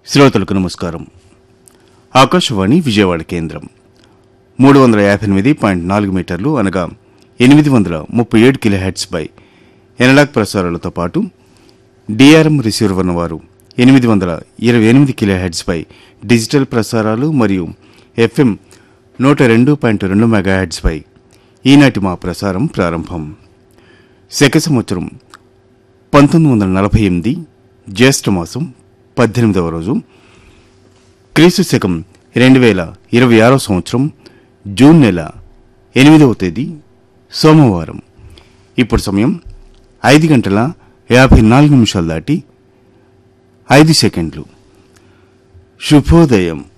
శ్రోతలకు నమస్కారం ఆకాశవాణి విజయవాడ కేంద్రం మూడు వందల యాభై ఎనిమిది పాయింట్ నాలుగు మీటర్లు అనగా ఎనిమిది వందల ముప్పై ఏడు కిలో హెడ్స్ పై ఎనలాగ్ ప్రసారాలతో పాటు డిఆర్ఎం రిసీవర్ ఉన్నవారు ఎనిమిది వందల ఇరవై ఎనిమిది కిలో హెడ్స్ పై డిజిటల్ ప్రసారాలు మరియు ఎఫ్ఎం నూట రెండు పాయింట్ రెండు మెగా హెడ్స్ పై ఈనాటి మా ప్రసారం ప్రారంభం శక సంవత్సరం పంతొమ్మిది వందల నలభై ఎనిమిది జ్యేష్ఠ మాసం పద్దెనిమిదవ రోజు క్రీస్తు శకం రెండు వేల ఇరవై ఆరో సంవత్సరం జూన్ నెల ఎనిమిదవ తేదీ సోమవారం ఇప్పుడు సమయం ఐదు గంటల యాభై నాలుగు నిమిషాలు దాటి ఐదు సెకండ్లు శుభోదయం